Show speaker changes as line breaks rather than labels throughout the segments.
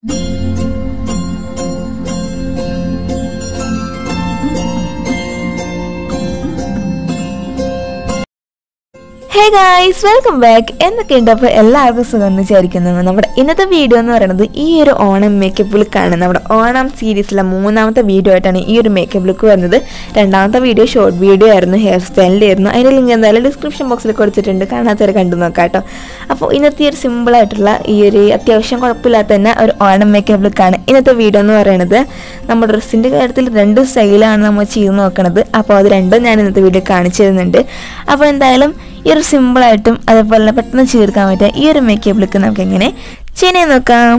hey guys welcome back എന്തൊക്കെയുണ്ട് അപ്പോൾ എല്ലാവർക്കും സുഖം എന്ന് വിചാരിക്കുന്നു നമ്മുടെ ഇന്നത്തെ വീഡിയോ എന്ന് പറയുന്നത് ഈ ഒരു ഓണം മേക്കപ്പ് ലുക്കാണ് നമ്മുടെ ഓണം സീരീസിലെ മൂന്നാമത്തെ വീഡിയോ ആയിട്ടാണ് ഈ ഒരു മേക്കപ്പ് ലുക്ക് വരുന്നത് രണ്ടാമത്തെ വീഡിയോ ഷോർട്ട് വീഡിയോ ആയിരുന്നു ഹെയർ സ്റ്റൈലിൻ്റെ ആയിരുന്നു അതിൻ്റെ ലിങ്ക് എന്തായാലും ഡിസ്ക്രിപ്ഷൻ ബോക്സിൽ കൊടുത്തിട്ടുണ്ട് കാണാത്തവരെ കണ്ടു നോക്കാം കേട്ടോ അപ്പോൾ ഇന്നത്തെ ഒരു സിമ്പിളായിട്ടുള്ള ഈ ഒരു അത്യാവശ്യം കുഴപ്പമില്ലാത്ത തന്നെ ഒരു ഓണം മേക്കപ്പ് ലുക്കാണ് ഇന്നത്തെ വീഡിയോ എന്ന് പറയുന്നത് നമ്മുടെ ഡ്രസ്സിൻ്റെ കാര്യത്തിൽ രണ്ട് സ്റ്റൈലാണ് നമ്മൾ ചെയ്ത് നോക്കണത് അപ്പോൾ അത് രണ്ടും ഞാൻ ഇന്നത്തെ വീഡിയോ കാണിച്ചു തരുന്നുണ്ട് അപ്പോൾ എന്തായാലും ഈ ഒരു സിമ്പിളായിട്ടും അതേപോലെ തന്നെ പെട്ടെന്ന് ചേർക്കാൻ പറ്റിയ ഈ ഒരു മേക്കപ്പ് ലുക്ക് നമുക്ക് എങ്ങനെ ചെയ്യാൻ നോക്കാം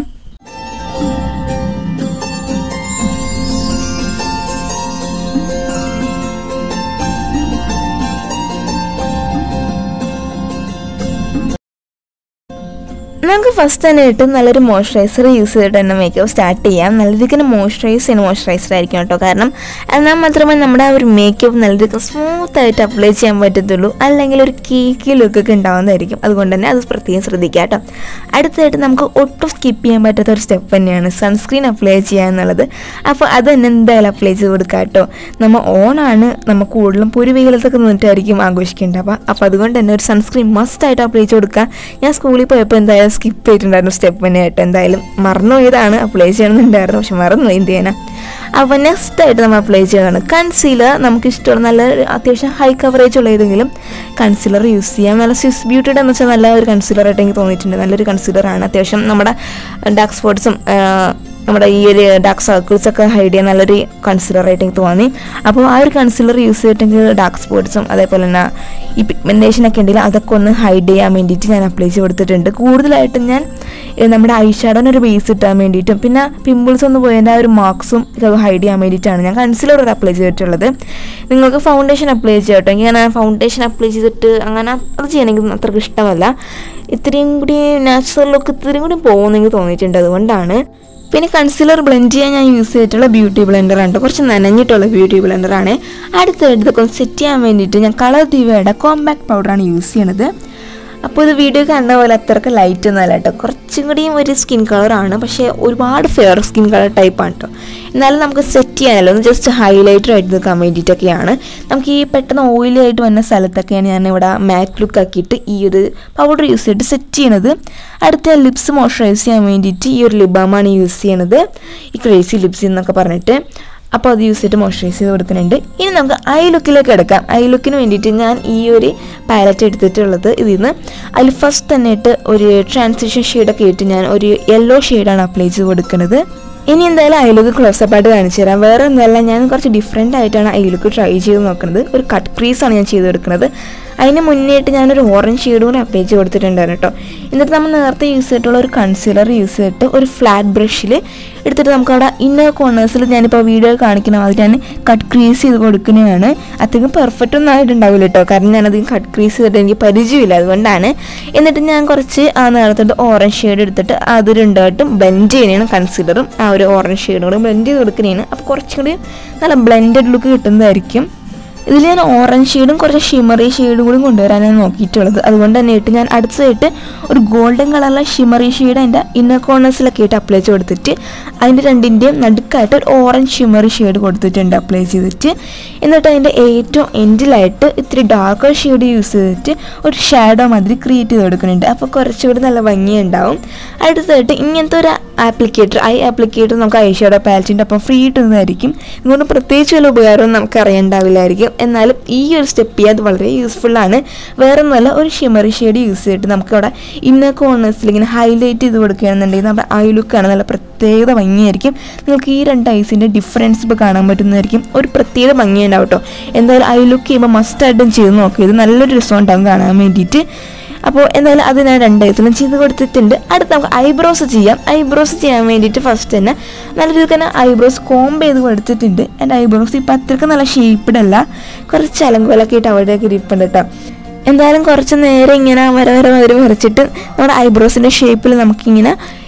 നമുക്ക് ഫസ്റ്റ് തന്നെ ഇട്ട് നല്ലൊരു മോയ്സ്ചറൈസർ യൂസ് ചെയ്തിട്ട് തന്നെ മേക്കപ്പ് സ്റ്റാർട്ട് ചെയ്യാം നല്ല രീതിക്ക് മോയ്സ്ചറൈസ് ചെയ്യുന്ന മോയ്സ്ചറൈസർ ആയിരിക്കും കേട്ടോ കാരണം എന്നാൽ മാത്രമേ നമ്മുടെ ആ ഒരു മേക്കപ്പ് നല്ല രീതിക്ക് സ്മൂത്ത് ആയിട്ട് അപ്ലൈ ചെയ്യാൻ പറ്റത്തുള്ളൂ അല്ലെങ്കിൽ ഒരു കേക്ക് ലുക്കൊക്കെ ഉണ്ടാവുന്നതായിരിക്കും അതുകൊണ്ട് തന്നെ അത് പ്രത്യേകം ശ്രദ്ധിക്കുക കേട്ടോ അടുത്തതായിട്ട് നമുക്ക് ഒട്ടും സ്കിപ്പ് ചെയ്യാൻ പറ്റാത്ത ഒരു സ്റ്റെപ്പ് തന്നെയാണ് സൺസ്ക്രീൻ അപ്ലൈ ചെയ്യുക എന്നുള്ളത് അപ്പോൾ അത് തന്നെ എന്തായാലും അപ്ലൈ ചെയ്ത് കൊടുക്കുക കേട്ടോ നമ്മൾ ഓണാണ് നമ്മൾ കൂടുതലും പൊരുവെയിലത്തൊക്കെ നിന്നിട്ടായിരിക്കും ആഘോഷിക്കേണ്ടത് അപ്പോൾ അതുകൊണ്ട് തന്നെ ഒരു സൺസ്ക്രീൻ മസ്റ്റ് ആയിട്ട് അപ്ലൈ ചെയ്ത് കൊടുക്കുക ഞാൻ സ്കൂളിൽ പോയപ്പോൾ എന്തായാലും സ്കിപ്പ് ചെയ്തിട്ടുണ്ടായിരുന്നു സ്റ്റെപ്പ് തന്നെ ആയിട്ട് എന്തായാലും മറന്നുപോയതാണ് അപ്ലൈ ചെയ്യണമെന്നുണ്ടായിരുന്നു പക്ഷെ മറന്നു എന്ത് ചെയ്യാനാ അപ്പോൾ നെക്സ്റ്റ് ആയിട്ട് നമ്മൾ അപ്ലൈ ചെയ്തതാണ് കൺസീലർ നമുക്ക് ഇഷ്ടമുള്ള നല്ല അത്യാവശ്യം ഹൈ കവറേജ് ഉള്ള ഏതെങ്കിലും കൺസീലർ യൂസ് ചെയ്യാം നല്ല സ്വിസ് ബ്യൂട്ടിയുടെ എന്ന് വെച്ചാൽ നല്ല ഒരു കൺസീലർ ആയിട്ട് എനിക്ക് തോന്നിയിട്ടുണ്ട് നല്ലൊരു കൺസീലറാണ് അത്യാവശ്യം നമ്മുടെ ഡാർക്ക് സ്പോട്ട്സും നമ്മുടെ ഈ ഒരു ഡാർക്ക് സർക്കിൾസ് ഒക്കെ ഹൈഡ് ചെയ്യാൻ നല്ലൊരു കൺസിലർ ആയിട്ട് എനിക്ക് തോന്നി അപ്പോൾ ആ ഒരു കൺസിലർ യൂസ് ചെയ്തിട്ടെങ്കിൽ ഡാർക്ക് സ്പോട്ട്സും അതേപോലെ തന്നെ ഈ പിഗ്മെൻറ്റേഷൻ ഒക്കെ ഉണ്ടെങ്കിൽ അതൊക്കെ ഒന്ന് ഹൈഡ് ചെയ്യാൻ വേണ്ടിയിട്ട് ഞാൻ അപ്ലൈ ചെയ്ത് കൊടുത്തിട്ടുണ്ട് കൂടുതലായിട്ടും ഞാൻ നമ്മുടെ ഐ ഷാഡോന് ഒരു ബേസ് ഇട്ടാൻ വേണ്ടിയിട്ടും പിന്നെ പിമ്പിൾസ് ഒന്ന് പോയതിൻ്റെ ആ ഒരു മാർക്സും ഇതൊക്കെ ഹൈഡ് ചെയ്യാൻ വേണ്ടിയിട്ടാണ് ഞാൻ കൺസിലർ ഒരു അപ്ലൈ ചെയ്തിട്ടുള്ളത് നിങ്ങൾക്ക് ഫൗണ്ടേഷൻ അപ്ലൈ ചെയ്യട്ടോ ഇങ്ങനെ ഫൗണ്ടേഷൻ അപ്ലൈ ചെയ്തിട്ട് അങ്ങനെ അത് ചെയ്യണമെങ്കിൽ അത്രയ്ക്ക് ഇഷ്ടമല്ല ഇത്രയും കൂടി നാച്ചുറൽ ലുക്ക് ഇത്രയും കൂടി പോകുമെന്ന് തോന്നിയിട്ടുണ്ട് അതുകൊണ്ടാണ് പിന്നെ കൺസീലർ ബ്ലെൻഡ് ചെയ്യാൻ ഞാൻ യൂസ് ചെയ്തിട്ടുള്ള ബ്യൂട്ടി ബ്ലെൻഡർ ആണ് കുറച്ച് നനഞ്ഞിട്ടുള്ള ബ്യൂട്ടി ബ്ലെൻഡർ ആണ് അടുത്തായിട്ട് ഇതൊക്കെ ഒന്ന് സെറ്റ് ചെയ്യാൻ വേണ്ടിയിട്ട് ഞാൻ കളർ ദിവയുടെ കോമ്പാക്ട് പൗഡറാണ് യൂസ് ചെയ്യണത് അപ്പോൾ ഇത് വീഡിയോ കണ്ട പോലെ അത്രയ്ക്ക് ലൈറ്റ് ഒന്നും അല്ല കേട്ടോ കുറച്ചും കൂടിയും ഒരു സ്കിൻ കളറാണ് പക്ഷേ ഒരുപാട് ഫെയർ സ്കിൻ കളർ ടൈപ്പാണ് കേട്ടോ എന്നാലും നമുക്ക് സെറ്റ് ചെയ്യാനല്ലോ ഒന്ന് ജസ്റ്റ് ഹൈലൈറ്റർ ആയിട്ട് നിൽക്കാൻ വേണ്ടിയിട്ടൊക്കെയാണ് നമുക്ക് ഈ പെട്ടെന്ന് ഓയിലി ആയിട്ട് വന്ന സ്ഥലത്തൊക്കെയാണ് ഞാൻ ഇവിടെ മാറ്റ് ലുക്ക് ആക്കിയിട്ട് ഈ ഒരു പൗഡർ യൂസ് ചെയ്തിട്ട് സെറ്റ് ചെയ്യണത് അടുത്ത ലിപ്സ് മോയ്സ്ചറൈസ് ചെയ്യാൻ വേണ്ടിയിട്ട് ഈ ഒരു ലിബാമാണ് യൂസ് ചെയ്യണത് ഈ ക്രേസി ലിപ്സ് എന്നൊക്കെ പറഞ്ഞിട്ട് അപ്പോൾ അത് യൂസ് ചെയ്തിട്ട് മോയ്സ്ചറൈസ് ചെയ്ത് കൊടുക്കുന്നുണ്ട് ഇനി നമുക്ക് ഐ ലുക്കിലേക്ക് എടുക്കാം ഐ ലുക്കിന് വേണ്ടിയിട്ട് ഞാൻ ഈ ഒരു പാലറ്റ് എടുത്തിട്ടുള്ളത് ഇതിൽ നിന്ന് അതിൽ ഫസ്റ്റ് തന്നെ ഇട്ട് ഒരു ട്രാൻസിഷൻ ഷെയ്ഡൊക്കെ ഇട്ട് ഞാൻ ഒരു യെല്ലോ ഷെയ്ഡാണ് അപ്ലൈ ചെയ്ത് കൊടുക്കുന്നത് ഇനി എന്തായാലും ഐ ലുക്ക് ക്ലോസപ്പ് ആയിട്ട് കാണിച്ചു തരാം വേറെ ഒന്നല്ല ഞാൻ കുറച്ച് ഡിഫറെൻ്റ് ആയിട്ടാണ് ഐ ലുക്ക് ട്രൈ ചെയ്ത് നോക്കുന്നത് ഒരു കട്ട് ക്രീസാണ് ഞാൻ ചെയ്ത് കൊടുക്കുന്നത് അതിന് മുന്നേയിട്ട് ഞാനൊരു ഓറഞ്ച് ഷെയ്ഡ് കൂടി അപ്ലൈ ചെയ്ത് കൊടുത്തിട്ടുണ്ടായിരുന്നു കേട്ടോ എന്നിട്ട് നമ്മൾ നേരത്തെ യൂസ് ചെയ്തിട്ടുള്ള ഒരു കൺസീലർ യൂസ് ചെയ്തിട്ട് ഒരു ഫ്ലാറ്റ് ബ്രഷിൽ എടുത്തിട്ട് നമുക്ക് അവിടെ ഇന്നർ കോർണേഴ്സിൽ ഞാനിപ്പോൾ വീഡിയോ കാണിക്കുന്ന മാതിരി ഞാൻ കട്ട് ക്രീസ് ചെയ്ത് കൊടുക്കുന്നതാണ് അധികം പെർഫെക്റ്റ് ഒന്നും ആയിട്ടുണ്ടാവില്ല കേട്ടോ കാരണം ഞാനധികം കട്ട് ക്രീസ് ചെയ്തിട്ട് എനിക്ക് പരിചയമില്ല അതുകൊണ്ടാണ് എന്നിട്ട് ഞാൻ കുറച്ച് ആ നേരത്തോട്ട് ഓറഞ്ച് ഷെയ്ഡ് എടുത്തിട്ട് അത് രണ്ടായിട്ടും ബ്ലെൻഡ് ചെയ്യുന്നതാണ് കൺസീലറും ആ ഒരു ഓറഞ്ച് ഷെയ്ഡും കൂടി ബ്ലെൻഡ് ചെയ്ത് കൊടുക്കുന്നതാണ് അപ്പോൾ കുറച്ചും കൂടി നല്ല ബ്ലെൻഡഡ് ലുക്ക് കിട്ടുന്നതായിരിക്കും ഇതിൽ ഞാൻ ഓറഞ്ച് ഷെയ്ഡും കുറച്ച് ഷിമറി ഷെയ്ഡും കൂടി കൊണ്ടുവരാനാണ് നോക്കിയിട്ടുള്ളത് അതുകൊണ്ട് തന്നെ ഇട്ട് ഞാൻ അടുത്തതായിട്ട് ഒരു ഗോൾഡൻ കളറിലെ ഷിമറി ഷെയ്ഡ് അതിൻ്റെ ഇന്നർ കോർണേഴ്സിലൊക്കെ ഇട്ട് അപ്ലൈ ചെയ്ത് കൊടുത്തിട്ട് അതിൻ്റെ രണ്ടിൻ്റെയും നടുക്കായിട്ട് ഒരു ഓറഞ്ച് ഷിമറി ഷെയ്ഡ് കൊടുത്തിട്ടുണ്ട് അപ്ലൈ ചെയ്തിട്ട് എന്നിട്ട് അതിൻ്റെ ഏറ്റവും എൻഡിലായിട്ട് ഇത്തിരി ഡാർക്കർ ഷെയ്ഡ് യൂസ് ചെയ്തിട്ട് ഒരു ഷാഡോ മാതിരി ക്രിയേറ്റ് ചെയ്ത് കൊടുക്കുന്നുണ്ട് അപ്പോൾ കുറച്ചുകൂടി നല്ല ഭംഗിയുണ്ടാവും അടുത്തതായിട്ട് ഇങ്ങനത്തെ ഒരു ആപ്ലിക്കേറ്റർ ഐ ആപ്ലിക്കേറ്റർ നമുക്ക് ഐ ഷാഡോ പാലറ്റിൻ്റെ ഒപ്പം ഫ്രീ കിട്ടുന്നതായിരിക്കും ഇതുകൊണ്ട് പ്രത്യേകിച്ച് വല്ല ഉപകാരവും നമുക്ക് അറിയണ്ടാവില്ലായിരിക്കും എന്നാലും ഈ ഒരു സ്റ്റെപ്പ് ചെയ്യാൻ അത് വളരെ യൂസ്ഫുള്ളാണ് വേറെ ഒന്നുമല്ല ഒരു ഷിമറി ഷെയ്ഡ് യൂസ് ചെയ്തിട്ട് നമുക്ക് അവിടെ ഇന്നർ കോർണേഴ്സിൽ ഇങ്ങനെ ഹൈലൈറ്റ് ചെയ്ത് കൊടുക്കുകയാണെന്നുണ്ടെങ്കിൽ നമ്മുടെ ഐ ലുക്കാണ് നല്ല പ്രത്യേകത ഭംഗിയായിരിക്കും നിങ്ങൾക്ക് ഈ രണ്ട് ഐസിൻ്റെ ഡിഫറൻസ് ഇപ്പോൾ കാണാൻ പറ്റുന്നതായിരിക്കും ഒരു പ്രത്യേക ഭംഗിയുണ്ടാവും കേട്ടോ എന്തായാലും ഐ ലുക്ക് ചെയ്യുമ്പോൾ മസ്റ്റായിട്ടും ചെയ്ത് നോക്കുക ഇത് നല്ലൊരു റിസോർട്ട് ആവും കാണാൻ വേണ്ടിയിട്ട് അപ്പോൾ എന്തായാലും അത് ഞാൻ രണ്ടായിരത്തിലും ചെയ്ത് കൊടുത്തിട്ടുണ്ട് അടുത്ത് നമുക്ക് ഐബ്രോസ് ചെയ്യാം ഐബ്രോസ് ചെയ്യാൻ വേണ്ടിയിട്ട് ഫസ്റ്റ് തന്നെ നല്ല രീതിക്ക് തന്നെ ഐബ്രോസ് കോംബ് ചെയ്ത് കൊടുത്തിട്ടുണ്ട് എൻ്റെ ഐബ്രോസ് ഇപ്പം അത്രയ്ക്ക് നല്ല ഷേപ്പ്ഡ് അല്ല കുറച്ച് അലങ്കോലൊക്കെ ഇട്ട് അവിടെയൊക്കെ ഇരിപ്പുണ്ട് കേട്ടോ എന്തായാലും കുറച്ച് നേരം ഇങ്ങനെ വര വര വര വരച്ചിട്ട് നമ്മുടെ ഐബ്രോസിൻ്റെ ഷേപ്പിൽ നമുക്കിങ്ങനെ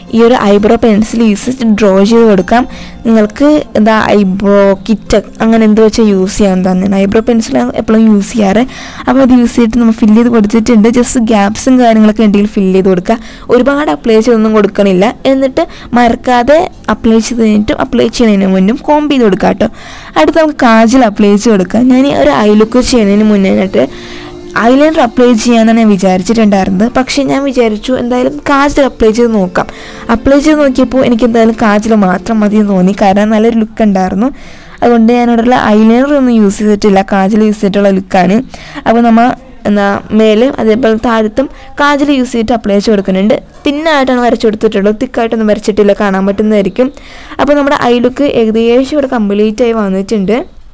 ഈ ഒരു ഐബ്രോ പെൻസിൽ യൂസ് ചെയ്ത് ഡ്രോ ചെയ്ത് കൊടുക്കാം നിങ്ങൾക്ക് എന്താ ഐബ്രോ കിറ്റ് അങ്ങനെ എന്ത് വെച്ചാൽ യൂസ് ചെയ്യാൻ തന്നെ ഐബ്രോ പെൻസിൽ എപ്പോഴും യൂസ് ചെയ്യാറ് അപ്പോൾ അത് യൂസ് ചെയ്തിട്ട് നമ്മൾ ഫില്ല് ചെയ്ത് കൊടുത്തിട്ടുണ്ട് ജസ്റ്റ് ഗ്യാപ്സും കാര്യങ്ങളൊക്കെ ഉണ്ടെങ്കിൽ ഫില്ല് ചെയ്ത് കൊടുക്കുക ഒരുപാട് അപ്ലൈ ചെയ്തൊന്നും കൊടുക്കണില്ല എന്നിട്ട് മറക്കാതെ അപ്ലൈ ചെയ്ത് കഴിഞ്ഞിട്ടും അപ്ലൈ ചെയ്യുന്നതിന് മുന്നും കോമ്പ് ചെയ്ത് കൊടുക്കുക കേട്ടോ അടുത്ത് നമുക്ക് കാജൽ അപ്ലൈ ചെയ്ത് കൊടുക്കാം ഞാൻ ഈ ഒരു ഐ ലുക്ക് ചെയ്യുന്നതിന് മുന്നേയായിട്ട് ഐലൈനർ അപ്ലൈ ചെയ്യാനാണ് ഞാൻ വിചാരിച്ചിട്ടുണ്ടായിരുന്നത് പക്ഷേ ഞാൻ വിചാരിച്ചു എന്തായാലും കാജൽ അപ്ലൈ ചെയ്ത് നോക്കാം അപ്ലൈ ചെയ്ത് നോക്കിയപ്പോൾ എനിക്ക് എന്തായാലും കാജൽ മാത്രം മതി എന്ന് തോന്നി കാരണം നല്ലൊരു ലുക്ക് ഉണ്ടായിരുന്നു അതുകൊണ്ട് ഞാനിവിടെയുള്ള ഐലൈനർ ഒന്നും യൂസ് ചെയ്തിട്ടില്ല കാജൽ യൂസ് ചെയ്തിട്ടുള്ള ലുക്കാണ് അപ്പോൾ നമ്മൾ എന്താ മേലെ അതേപോലെ താഴത്തും കാജൽ യൂസ് ചെയ്തിട്ട് അപ്ലൈ ചെയ്ത് കൊടുക്കുന്നുണ്ട് പിന്നായിട്ടാണ് വരച്ചു കൊടുത്തിട്ടുള്ളത് തിക്കായിട്ടൊന്നും വരച്ചിട്ടില്ല കാണാൻ പറ്റുന്നതായിരിക്കും അപ്പോൾ നമ്മുടെ ഐ ലുക്ക് ഏകദേശം ഇവിടെ കംപ്ലീറ്റ് ആയി വന്നിട്ടുണ്ട്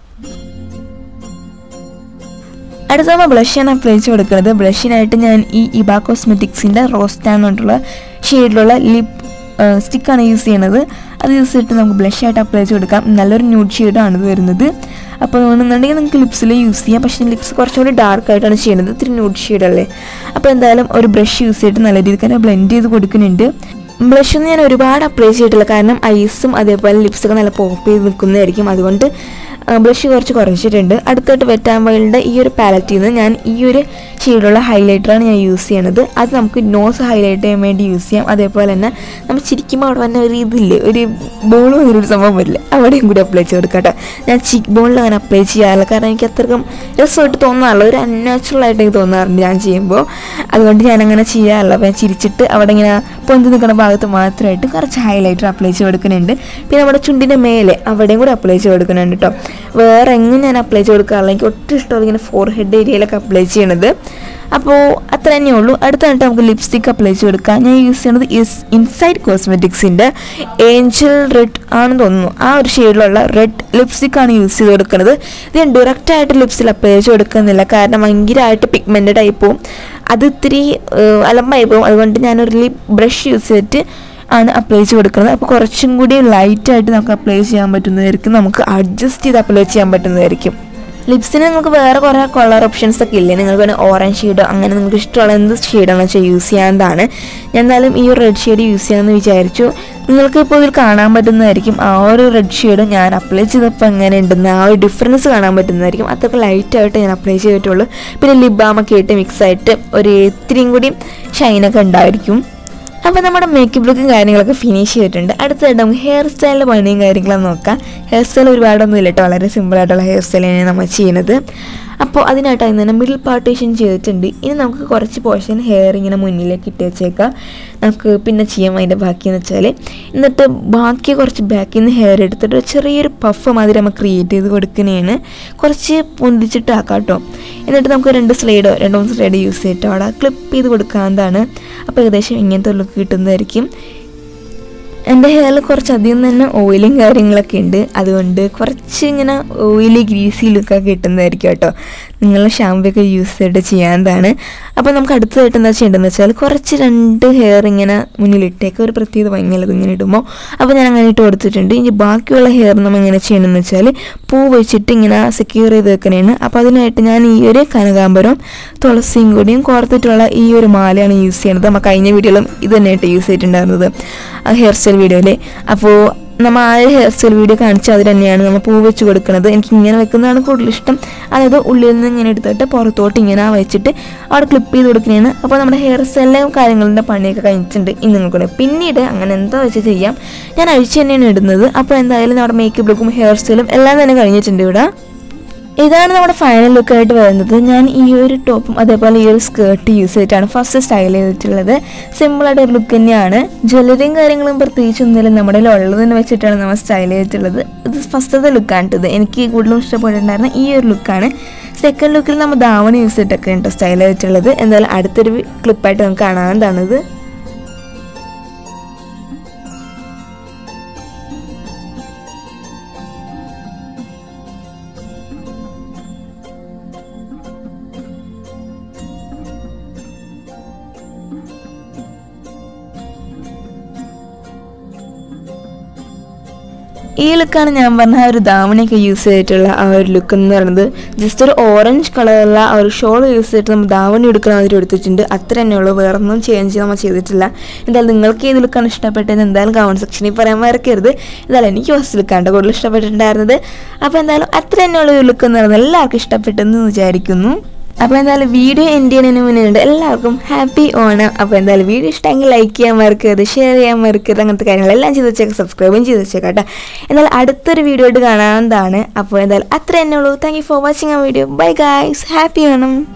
അടുത്ത നമ്മൾ ബ്ലഷാണ് അപ്ലൈ ചെയ്ത് കൊടുക്കുന്നത് ബ്ലഷിനായിട്ട് ഞാൻ ഈ ഇബ കോസ്മെറ്റിക്സിൻ്റെ റോസ്റ്റാൻ കൊണ്ടുള്ള ഷെയ്ഡിലുള്ള ലിപ്പ് സ്റ്റിക്കാണ് യൂസ് ചെയ്യണത് അത് യൂസ് ചെയ്തിട്ട് നമുക്ക് ബ്ലഷായിട്ട് അപ്ലൈ ചെയ്ത് കൊടുക്കാം നല്ലൊരു ന്യൂഡ് ഷെയ്ഡാണ് ഇത് വരുന്നത് അപ്പോൾ വേണമെന്നുണ്ടെങ്കിൽ നിങ്ങൾക്ക് ലിപ്സിൽ യൂസ് ചെയ്യാം പക്ഷേ ലിപ്സ് കുറച്ചുകൂടി ഡാർക്ക് ആയിട്ടാണ് ചെയ്യുന്നത് ഇത്തിരി ന്യൂഡ് ഷെയ്ഡല്ലേ അപ്പോൾ എന്തായാലും ഒരു ബ്രഷ് യൂസ് ചെയ്തിട്ട് നല്ല രീതിക്ക് തന്നെ ബ്ലെൻഡ് ചെയ്ത് കൊടുക്കുന്നുണ്ട് ബ്ലഷൊന്നും ഞാൻ ഒരുപാട് അപ്ലൈ ചെയ്തിട്ടില്ല കാരണം ഐസും അതേപോലെ ലിപ്സൊക്കെ നല്ല പോപ്പ് ചെയ്ത് നിൽക്കുന്നതായിരിക്കും അതുകൊണ്ട് ബ്ലഷ് കുറച്ച് കുറച്ചിട്ടുണ്ട് അടുത്തായിട്ട് വെറ്റാൻ വൈൽഡിൻ്റെ ഈ ഒരു പാലറ്റിൽ നിന്ന് ഞാൻ ഈ ഒരു ഷെയ്ഡുള്ള ഹൈലൈറ്ററാണ് ഞാൻ യൂസ് ചെയ്യണത് അത് നമുക്ക് നോസ് ഹൈലൈറ്റ് ചെയ്യാൻ വേണ്ടി യൂസ് ചെയ്യാം അതേപോലെ തന്നെ നമ്മൾ ചിരിക്കുമ്പോൾ അവിടെ തന്നെ ഒരു ഇതില്ലേ ഒരു ബോൾ ഒരു സംഭവം വരില്ല അവിടെയും കൂടി അപ്ലൈ ചെയ്ത് കൊടുക്കാം കേട്ടോ ഞാൻ ചിക്ക് ബോണിൽ അങ്ങനെ അപ്ലൈ ചെയ്യാറില്ല കാരണം എനിക്ക് അത്രക്കും രസമായിട്ട് തോന്നാറില്ല ഒരു അൺനാച്ചുറൽ ആയിട്ട് എനിക്ക് തോന്നാറുണ്ട് ഞാൻ ചെയ്യുമ്പോൾ അതുകൊണ്ട് ഞാൻ അങ്ങനെ ചെയ്യാറില്ല അപ്പോൾ ഞാൻ ചിരിച്ചിട്ട് അവിടെ ഇങ്ങനെ പൊന്തി നിൽക്കുന്ന ഭാഗത്ത് മാത്രമായിട്ട് കുറച്ച് ഹൈലൈറ്റർ അപ്ലൈ ചെയ്ത് കൊടുക്കുന്നുണ്ട് പിന്നെ നമ്മുടെ ചുണ്ടിൻ്റെ മേലെ അവിടെയും കൂടി അപ്ലൈ ചെയ്ത് കൊടുക്കുന്നുണ്ട് കേട്ടോ വേറെ എങ്ങും ഞാൻ അപ്ലൈ ചെയ്ത് കൊടുക്കാറില്ല എനിക്ക് ഒട്ടും ഇഷ്ടമല്ല ഇങ്ങനെ ഫോർ ഹെഡ് ഏരിയയിലൊക്കെ അപ്ലൈ ചെയ്യണത് അപ്പോൾ അത്ര തന്നെ ഉള്ളൂ അടുത്തായിട്ട് നമുക്ക് ലിപ്സ്റ്റിക് അപ്ലൈ ചെയ്ത് കൊടുക്കാം ഞാൻ യൂസ് ചെയ്യണത് ഇസ് ഇൻസൈഡ് കോസ്മെറ്റിക്സിൻ്റെ ഏഞ്ചൽ റെഡ് ആണെന്ന് തോന്നുന്നു ആ ഒരു ഷെയ്ഡിലുള്ള റെഡ് ലിപ്സ്റ്റിക് ആണ് യൂസ് ചെയ്ത് കൊടുക്കുന്നത് ഇത് ഞാൻ ഡയറക്റ്റ് ആയിട്ട് ലിപ്സിൽ അപ്ലൈ ചെയ്ത് കൊടുക്കുന്നില്ല കാരണം ഭയങ്കരമായിട്ട് പിഗ്മെൻറ്റഡ് ആയി പോവും അത് ഇത്തിരി ഏഹ്, അലമ്പായി പോകും അതുകൊണ്ട് ഞാനൊരു ലിപ് ബ്രഷ് യൂസ് ചെയ്തിട്ട് ആണ് അപ്ലൈ ചെയ്ത് കൊടുക്കുന്നത് അപ്പോൾ കുറച്ചും കൂടി ലൈറ്റായിട്ട് നമുക്ക് അപ്ലൈ ചെയ്യാൻ പറ്റുന്നതായിരിക്കും നമുക്ക് അഡ്ജസ്റ്റ് ചെയ്ത് അപ്ലൈ ചെയ്യാൻ പറ്റുന്നതായിരിക്കും ലിപ്സിന് നിങ്ങൾക്ക് വേറെ കുറേ കളർ ഓപ്ഷൻസ് ഒക്കെ ഇല്ലേ നിങ്ങൾക്ക് വേണമെങ്കിൽ ഓറഞ്ച് ഷെയ്ഡോ അങ്ങനെ നിങ്ങൾക്ക് ഇഷ്ടമുള്ള എന്ത് ഷെയ്ഡാണെന്ന് വെച്ചാൽ യൂസ് ചെയ്യാവുന്നതാണ് ഞാൻ എന്തായാലും ഈ ഒരു റെഡ് ഷെയ്ഡ് യൂസ് ചെയ്യാമെന്ന് വിചാരിച്ചു നിങ്ങൾക്ക് ഇപ്പോൾ ഇതിൽ കാണാൻ പറ്റുന്നതായിരിക്കും ആ ഒരു റെഡ് ഷെയ്ഡ് ഞാൻ അപ്ലൈ ചെയ്തപ്പോൾ എങ്ങനെ ഉണ്ടെന്ന് ആ ഒരു ഡിഫറൻസ് കാണാൻ പറ്റുന്നതായിരിക്കും അത്രയ്ക്ക് ലൈറ്റായിട്ട് ഞാൻ അപ്ലൈ ചെയ്തിട്ടുള്ളൂ പിന്നെ ലിപ് ബാമൊക്കെ ആയിട്ട് മിക്സ് ആയിട്ട് ഒരു ഇത്തിരിയും കൂടി ഷൈനൊക്കെ ഉണ്ടായിരിക്കും അപ്പോൾ നമ്മുടെ മേക്കപ്പ് ലുക്കും കാര്യങ്ങളൊക്കെ ഫിനിഷ് ചെയ്തിട്ടുണ്ട് അടുത്തതായിട്ട് നമുക്ക് ഹെയർ സ്റ്റൈലിൻ്റെ പണിയും കാര്യങ്ങളും നോക്കാം ഹെയർ സ്റ്റൈൽ ഒരുപാടൊന്നും ഇല്ല കേട്ടോ വളരെ സിമ്പിളായിട്ടുള്ള ഹെയർ സ്റ്റൈലാണ് നമ്മൾ ചെയ്യുന്നത് അപ്പോൾ അതിനായിട്ട് അതിന് തന്നെ മിഡിൽ പാർട്ടീഷൻ ചെയ്തിട്ടുണ്ട് ഇനി നമുക്ക് കുറച്ച് പോർഷൻ ഹെയർ ഇങ്ങനെ മുന്നിലേക്ക് ഇട്ട് വെച്ചേക്കാം നമുക്ക് പിന്നെ ചെയ്യാം അതിൻ്റെ ബാക്കിയെന്ന് വെച്ചാൽ എന്നിട്ട് ബാക്കി കുറച്ച് ബാക്കിൽ നിന്ന് ഹെയർ എടുത്തിട്ട് ഒരു ചെറിയൊരു പഫ് മാതിരി നമ്മൾ ക്രിയേറ്റ് ചെയ്ത് കൊടുക്കുന്നതാണ് കുറച്ച് പൊന്തിച്ചിട്ട് ആക്കാം കേട്ടോ എന്നിട്ട് നമുക്ക് രണ്ട് സ്ലൈഡോ രണ്ട് മൂന്ന് സ്ലൈഡ് യൂസ് ചെയ്തിട്ട് അവിടെ ക്ലിപ്പ് ചെയ്ത് കൊടുക്കാവുന്നതാണ് അപ്പോൾ ഏകദേശം ഇങ്ങനത്തെ ഒരു ലുക്ക് കിട്ടുന്നതായിരിക്കും എൻ്റെ ഹെയറിൽ കുറച്ചധികം തന്നെ ഓയിലും കാര്യങ്ങളൊക്കെ ഉണ്ട് അതുകൊണ്ട് കുറച്ച് ഇങ്ങനെ ഓയിലി ഗ്രീസി ലുക്കൊക്കെ കിട്ടുന്നതായിരിക്കും കേട്ടോ നിങ്ങൾ ഷാമ്പൊക്കെ യൂസ് ചെയ്തിട്ട് ചെയ്യാവുന്നതാണ് അപ്പോൾ നമുക്ക് അടുത്തതായിട്ട് എന്താ ചെയ്യേണ്ടതെന്ന് വെച്ചാൽ കുറച്ച് രണ്ട് ഹെയർ ഇങ്ങനെ മുന്നിലിട്ടേക്ക് ഒരു പ്രത്യേകത ഭംഗിയുള്ളത് ഇങ്ങനെ ഇടുമ്പോൾ അപ്പോൾ ഞാൻ അങ്ങനെ ഇട്ട് കൊടുത്തിട്ടുണ്ട് ഇനി ബാക്കിയുള്ള ഹെയർ നമ്മൾ എങ്ങനെ ചെയ്യണമെന്ന് വെച്ചാൽ പൂ വെച്ചിട്ട് ഇങ്ങനെ സെക്യൂർ ചെയ്ത് വെക്കണേണ് അപ്പോൾ അതിനായിട്ട് ഞാൻ ഈ ഒരു കനകാമ്പരവും തുളസിയും കൂടിയും കോർത്തിട്ടുള്ള ഈ ഒരു മാലയാണ് യൂസ് ചെയ്യുന്നത് നമ്മൾ കഴിഞ്ഞ വീഡിയോയിലും ഇത് തന്നെയായിട്ട് യൂസ് ചെയ്തിട്ടുണ്ടായിരുന്നത് ആ ഹെയർ സ്റ്റൈൽ വീഡിയോയിൽ അപ്പോൾ നമ്മൾ ആ ഒരു ഹെയർ സ്റ്റൈൽ വീഡിയോ കാണിച്ച് അത് തന്നെയാണ് നമ്മൾ പൂ വെച്ച് കൊടുക്കുന്നത് എനിക്ക് ഇങ്ങനെ വെക്കുന്നതാണ് കൂടുതൽ ഇഷ്ടം അതായത് ഉള്ളിൽ നിന്ന് ഇങ്ങനെ എടുത്തിട്ട് പുറത്തോട്ട് ഇങ്ങനെ വെച്ചിട്ട് അവിടെ ക്ലിപ്പ് ചെയ്ത് കൊടുക്കുന്നതാണ് അപ്പോൾ നമ്മുടെ ഹെയർ സ്റ്റൈലിലെ കാര്യങ്ങളുടെ പണിയൊക്കെ കഴിഞ്ഞിട്ടുണ്ട് ഇന്ന് നിങ്ങൾക്കൂടെ പിന്നീട് അങ്ങനെ എന്താ വെച്ച് ചെയ്യാം ഞാൻ അഴിച്ച് തന്നെയാണ് ഇടുന്നത് അപ്പോൾ എന്തായാലും നമ്മുടെ മേക്കപ്പ് ലുക്കും ഹെയർ സ്റ്റൈലും എല്ലാം തന്നെ കഴിഞ്ഞിട്ടുണ്ട് ഇവിടെ ഇതാണ് നമ്മുടെ ഫൈനൽ ലുക്കായിട്ട് വരുന്നത് ഞാൻ ഈ ഒരു ടോപ്പും അതേപോലെ ഈ ഒരു സ്കേർട്ട് യൂസ് ചെയ്തിട്ടാണ് ഫസ്റ്റ് സ്റ്റൈൽ ചെയ്തിട്ടുള്ളത് സിമ്പിളായിട്ട് ഒരു ലുക്ക് തന്നെയാണ് ജ്വല്ലറിയും കാര്യങ്ങളും പ്രത്യേകിച്ച് ഒന്നുമില്ല നമ്മുടെ ഉള്ളതെന്ന് വെച്ചിട്ടാണ് നമ്മൾ സ്റ്റൈൽ ചെയ്തിട്ടുള്ളത് ഇത് ഫസ്റ്റത്തെ ലുക്കാണ് ഇത് എനിക്ക് കൂടുതലും ഇഷ്ടപ്പെട്ടിട്ടുണ്ടായിരുന്ന ഈ ഒരു ലുക്കാണ് സെക്കൻഡ് ലുക്കിൽ നമ്മൾ ധാവണി യൂസ് ചെയ്തിട്ടൊക്കെ കേട്ടോ സ്റ്റൈൽ ചെയ്തിട്ടുള്ളത് എന്തായാലും അടുത്തൊരു ക്ലിപ്പായിട്ട് നമുക്ക് കാണാവുന്നതാണിത് ഈ ലുക്കാണ് ഞാൻ പറഞ്ഞ ആ ഒരു ധാവണിയൊക്കെ യൂസ് ചെയ്തിട്ടുള്ള ആ ഒരു ലുക്ക് എന്ന് പറയുന്നത് ജസ്റ്റ് ഒരു ഓറഞ്ച് കളറുള്ള ആ ഒരു ഷോൾ യൂസ് ചെയ്തിട്ട് നമ്മൾ ധാവണി എടുക്കുന്ന അതിൽ എടുത്തിട്ടുണ്ട് അത്ര തന്നെ ഉള്ളൂ വേറെ ഒന്നും ചേഞ്ച് നമ്മൾ ചെയ്തിട്ടില്ല എന്തായാലും നിങ്ങൾക്ക് ഏത് ലുക്കാണ് ഇഷ്ടപ്പെട്ടത് എന്തായാലും കമൻറ്റ് സെക്ഷനിൽ പറയാൻ മറക്കരുത് എന്തായാലും എനിക്ക് ഫസ്റ്റ് ലുക്കാണ് കൂടുതൽ ഇഷ്ടപ്പെട്ടിട്ടുണ്ടായിരുന്നത് അപ്പോൾ എന്തായാലും അത്ര തന്നെയുള്ള ഒരു ലുക്ക് എന്ന് പറയുന്നത് എല്ലാവർക്കും ഇഷ്ടപ്പെട്ടെന്ന് വിചാരിക്കുന്നു അപ്പോൾ എന്തായാലും വീഡിയോ എൻഡ് ചെയ്യുന്നതിന് മുന്നേ എല്ലാവർക്കും ഹാപ്പി ഓണം അപ്പോൾ എന്തായാലും വീഡിയോ ഇഷ്ടമെങ്കിൽ ലൈക്ക് ചെയ്യാൻ മറക്കരുത് ഷെയർ ചെയ്യാൻ മറക്കരുത് അങ്ങനത്തെ കാര്യങ്ങളെല്ലാം ചെയ്ത് വെച്ചേക്കാം സബ്സ്ക്രൈബും ചെയ്ത് വെച്ചേക്കാം കേട്ടോ എന്നാൽ അടുത്തൊരു വീഡിയോ ആയിട്ട് കാണാവുന്നതാണ് അപ്പോൾ എന്തായാലും അത്ര തന്നെ ഉള്ളൂ താങ്ക് യു ഫോർ വാച്ചിങ് ആ video bye guys happy Onam